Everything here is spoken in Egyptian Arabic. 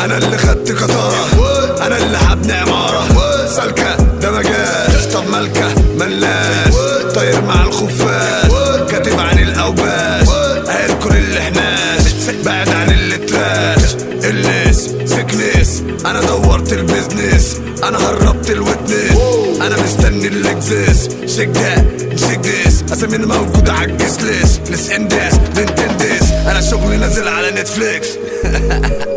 انا اللي خدت قطارة انا اللي هبني عمارة سالكة ده مجال طب مالكة ملاش طاير مع الخفاش كاتب عن الاوباش قايل كل اللي حناش بعد عن اللي تراش الليس سكنيس انا دورت البيزنس انا هربت الوتنس انا مستني الاكزيس شيك ده شيك ديس اسامينا موجودة على الجسلس لس اندس نينتندس انا شغلي نازل على نتفليكس